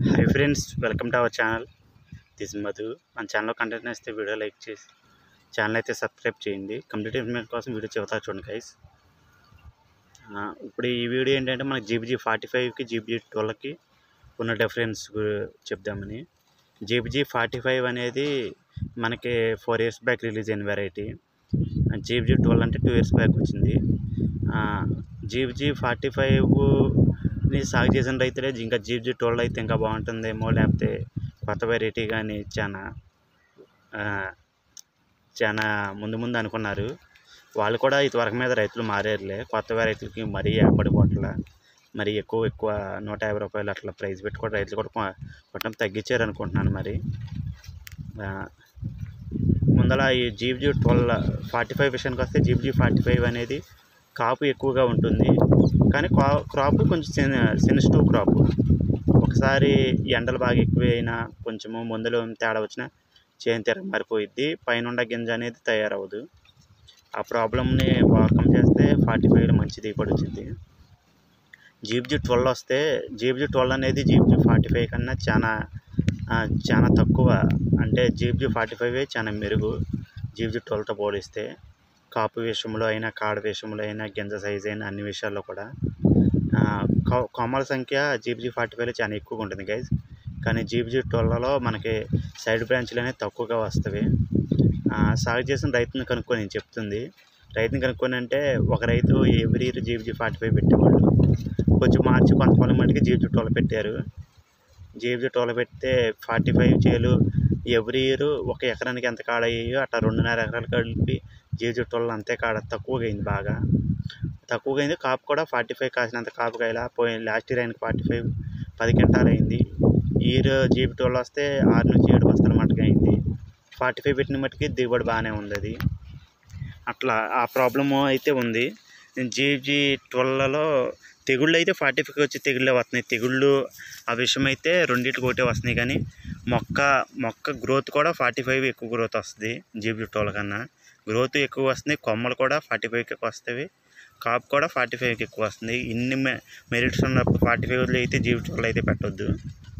hi friends welcome to our channel this Madhu మన ఛానల్లో content నచ్చితే వీడియో లైక్ చేసి ఛానల్ అయితే సబ్స్క్రైబ్ చేయండి కంప్లీట్ ఇన్ఫర్మేషన్ కోసం వీడియో చెబుతా చూడండి గైస్ ఇప్పుడు ఈ వీడియో ఏంటంటే మనకి జీబీజీ ఫార్టీ ఫైవ్కి జీబీజీ ట్వెల్వ్కి ఉన్న డిఫరెన్స్ చెప్దామని జీబీజీ ఫార్టీ ఫైవ్ అనేది మనకి ఫోర్ ఇయర్స్ బ్యాక్ రిలీజ్ అయిన వెరైటీ జీబీజీ ట్వెల్వ్ అంటే టూ ఇయర్స్ బ్యాక్ వచ్చింది జీబీజీ ఫార్టీ ఫైవ్ని సాగు చేసిన రైతులే ఇంకా జీబీజీ ట్వెల్వ్ అయితే ఇంకా బాగుంటుందేమో లేకపోతే కొత్త వెరైటీ కానీ చాలా ఆ, చాలా ముందు ముందు అనుకున్నారు వాళ్ళు కూడా ఇదివరకు మీద రైతులు మారేరులే కొత్త వెరైటీలకి మరీ ఏపడిపోట్ల మరి ఎక్కువ ఎక్కువ నూట యాభై రూపాయలు అట్లా ప్రైస్ పెట్టి కూడా రైతులు కూడా కొ- కొట్టడం తగ్గించారు అనుకుంటున్నాను మరి ఆ, ముందల ఈ జీబీజీ ట్వెల్వ్ ఫార్టీ ఫైవ్ విషయానికి వస్తే జీబీజీ ఫార్టీ ఫైవ్ అనేది కాపు ఎక్కువగా ఉంటుంది కానీ క్రా- క్రాప్ కొంచెం సెన్సిటివ్ క్రాప్ ఒకసారి ఎండలు బాగా ఎక్కువైనా కొంచెము మందులు తేడా వచ్చినా చేను తిరగ మారిపోయిద్ది పైన ఉన్న గింజ అనేది తయారవ్వదు ఆ ప్రాబ్లమ్ని ఓవర్కమ్ చేస్తే ఫార్టీ ఫైవ్లో మంచి దిగుబడి వచ్చింది జీబీజీ ట్వెల్వ్ వస్తే జీబీజీ ట్వెల్వ్ అనేది జీబీజీ ఫార్టీ ఫైవ్ కన్నా చాలా ఆ, చాలా తక్కువ అంటే జీబీజీ ఫార్టీ ఫైవ్ చాలా మెరుగు జీబీజీ ట్వెల్వ్తో పోలిస్తే కాపు విషయంలో అయినా కాడ విషయంలో అయినా గింజ సైజ్ అయినా అన్ని విషయాల్లో కూడా ఆ, కొ- కొమ్మల సంఖ్య జీబీజీ ఫార్టీ ఫైవ్లో చాలా ఎక్కువగా ఉంటుంది గైజ్ కానీ జీబీజీ ట్వెల్వ్లో మనకి సైడ్ బ్రాంచ్లు అనేవి తక్కువగా వస్తవి ఆ, సాగు చేసిన రైతుని కనుక్కొని నేను చెప్తుంది రైతుని కనుక్కొని అంటే ఒక రైతు every year GBG forty five పెట్టేవాళ్ళు కొంచెం మార్చి కొంత పొలం మటుకి జీబీజీ ట్వెల్వ్ పెట్టారు జీబీజీ ట్వెల్వ్ పెడితే ఫార్టీ ఫైవ్ చేలు ఎవ్రీ ఇయర్ ఒక ఎకరానికి ఎంత కాడ అయ్యాయో అట్లా రెండున్నర ఎకరాలు కలిపి జీబీజీ ట్వెల్వ్ అంతే కాడ తక్కువగా అయింది బాగా తక్కువగా అయింది కాపు కూడా ఫార్టీ ఫైవ్ కాసినంత కాపు కాయలా పోయిన లాస్ట్ ఇయర్ ఆయనకి ఫార్టీ ఫైవ్ పది గంటలు అయింది ఈ ఇయర్ జీబీ ట్వెల్వ్ వస్తే ఆరు నుంచి ఏడు బస్తాల మట్టుకు అయింది ఫార్టీ ఫైవ్ పెట్టిన మట్టుకి దిగుబడి బాగానే ఉంది అది అట్లా ఆ ప్రాబ్లము అయితే ఉంది జీజీ ట్వెల్వ్లో తెగుళ్ళు అయితే ఫార్టీ ఫైవ్ వచ్చి తెగుళ్ళే వస్తున్నాయి తెగుళ్ళు ఆ విషయం అయితే రెండింటికి ఒకటే వస్తున్నాయి కానీ మొక్క మొక్క గ్రోత్ కూడా ఫార్టీ ఫైవ్ ఎక్కువ గ్రోత్ వస్తుంది జీబీ ట్వెల్వ్ కన్నా గ్రోత్ ఎక్కువ వస్తుంది కొమ్మలు కూడా ఫార్టీ ఫైవ్కి వస్తాయి కాపు కూడా ఫార్టీ ఫైవ్కి ఎక్కువ వస్తుంది ఇన్ని మె- మెరిట్స్ ఉన్నప్పుడు ఫార్టీ ఫైవ్లో అయితే జీబీ ట్వెల్వ్ అయితే పెట్టొద్దు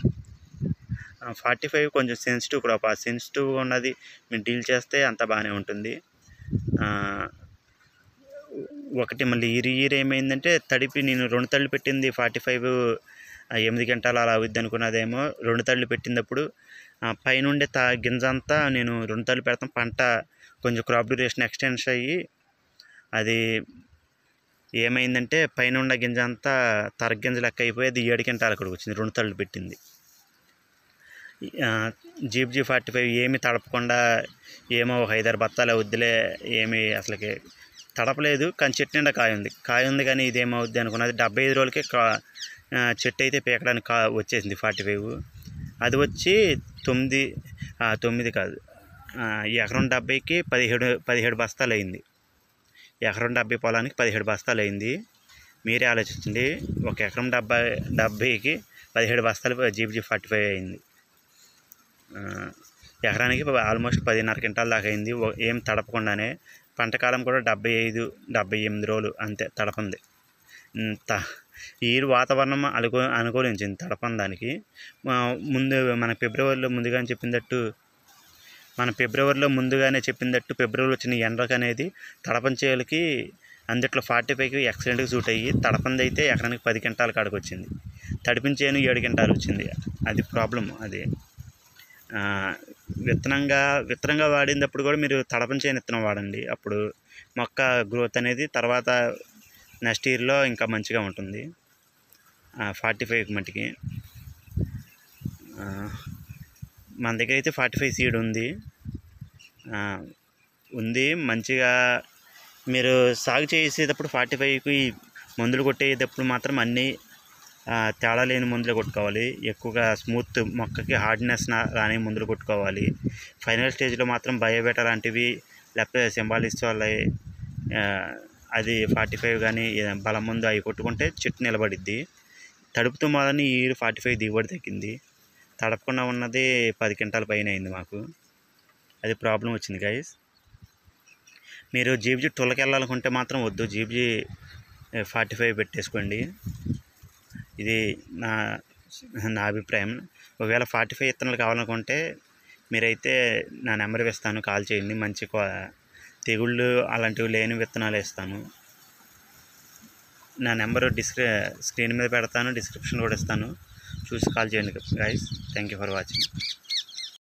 ఫార్టీ ఫైవ్ కొంచెం సెన్సిటివ్ క్రాప్ ఆ సెన్సిటివ్ ఉన్నది మీరు డీల్ చేస్తే అంత బాగానే ఉంటుంది ఆ, ఒకటి మళ్ళీ ఇయర్ ఇయర్ ఏమైందంటే తడిపి నేను రెండు తళ్ళు పెట్టింది ఫార్టీ ఫైవ్ ఎనిమిది గంటలు అలా అవుద్ది అనుకున్నదేమో రెండు తళ్ళు పెట్టినప్పుడు ఆ, పైనుండే తా గింజ అంతా నేను రెండు తళ్ళు పెడతాం పంట కొంచెం క్రాప్ డ్యూరేషన్ ఎక్స్టెన్షన్ అయ్యి అది ఏమైందంటే పైన ఉన్న గింజ అంతా తరగింజ లెక్క అయిపోయి అది ఏడు గంటలు అక్కడికి వచ్చింది రెండు తళ్ళు పెట్టింది జీప్ జీ ఫార్టీ ఫైవ్ ఏమి తడపకుండా ఏమో ఒక ఐదారు బత్తాలు వద్దులే ఏమి అసలుకి తడపలేదు కానీ చెట్టు నిండా కాయ ఉంది కాయ ఉంది కానీ ఇదేమవుద్ది అనుకున్నది డెబ్బై ఐదు రోజులకే కా ఆ, చెట్టు అయితే పీకడానికి కా వచ్చేసింది ఫార్టీ ఫైవ్ అది వచ్చి తొమ్మిది ఆ, తొమ్మిది కాదు ఆ, ఎకరం డెబ్బైకి పదిహేడు పదిహేడు బస్తాలు అయింది ఎకరం డెబ్బై పొలానికి పదిహేడు బస్తాలు అయింది మీరే ఆలోచించండి ఒక ఎకరం డెబ్బై డెబ్బైకి పదిహేడు బస్తాలు జీబీజీ ఫార్టీ ఫైవ్ అయింది ఆ, ఎకరానికి ఆల్మోస్ట్ పదిన్నర క్వింటాల్ దాకా అయింది ఓ- ఏం తడపకుండానే పంట కాలం కూడా డెబ్బై ఐదు డెబ్బై ఎనిమిది రోజులు అంతే తడపంది ఉమ్, త ఈ వాతావరణం అనుకూ అనుకూలించింది తడపని దానికి ఆ, ముందు మన ఫిబ్రవరిలో ముందుగానే చెప్పినట్టు మన ఫిబ్రవరిలో ముందుగానే చెప్పినట్టు ఫిబ్రవరిలో వచ్చిన ఎండలకు అనేది తడపని చేలకి అందుట్లో ఫార్టీ ఫైవ్కి ఎక్సలెంట్గా సూట్ అయ్యి తడపంది అయితే ఎకరానికి పది గంటల కాడికి వచ్చింది తడిపించేను ఏడు గంటలు వచ్చింది అది ప్రాబ్లం అది ఆ, విత్తనంగా విత్తనంగా వాడినప్పుడు కూడా మీరు తడపని చేయని విత్తనం వాడండి అప్పుడు మొక్క గ్రోత్ అనేది తర్వాత నెక్స్ట్ ఇయర్లో ఇంకా మంచిగా ఉంటుంది ఫార్టీ ఫైవ్ మట్టికి ఆ, మన దగ్గర అయితే ఫార్టీ ఫైవ్ సీడ్ ఉంది ఆ, ఉంది మంచిగా మీరు సాగు చేసేటప్పుడు ఫార్టీ ఫైవ్కి మందులు కొట్టేటప్పుడు మాత్రం అన్నీ ఆ, తేడా లేని మందులు కొట్టుకోవాలి ఎక్కువగా స్మూత్ మొక్కకి హార్డ్నెస్ రాని మందులు కొట్టుకోవాలి ఫైనల్ స్టేజ్లో మాత్రం బయోబెటా లాంటివి లేకపోతే సింబాలిస్ట్ వల్ల ఆ, అది ఫార్టీ ఫైవ్ కానీ ఏదైనా బలం ముందు అవి కొట్టుకుంటే చెట్టు నిలబడిద్ది తడుపుతూ మొదలని ఈ ఫార్టీ ఫైవ్ దిగుబడి తగ్గింది తడపకుండా ఉన్నది పది క్వింటాల పైన అయింది మాకు అది ప్రాబ్లం వచ్చింది గైస్ మీరు జీబీజీ ట్వెల్వ్కి వెళ్ళాలనుకుంటే మాత్రం వద్దు జీబీజీ ఫార్టీ ఫైవ్ పెట్టేసుకోండి ఇది నా నా అభిప్రాయం ఒకవేళ ఫార్టీ ఫైవ్ విత్తనాలు కావాలనుకుంటే మీరైతే నా నెంబర్ ఇస్తాను కాల్ చేయండి మంచి క్వా తెగుళ్ళు అలాంటివి లేని విత్తనాలు ఇస్తాను నా నెంబర్ డిస్క్రి స్క్రీన్ మీద పెడతాను డిస్క్రిప్షన్ కూడా ఇస్తాను చూసి కాల్ చేయండి guys thank you for watching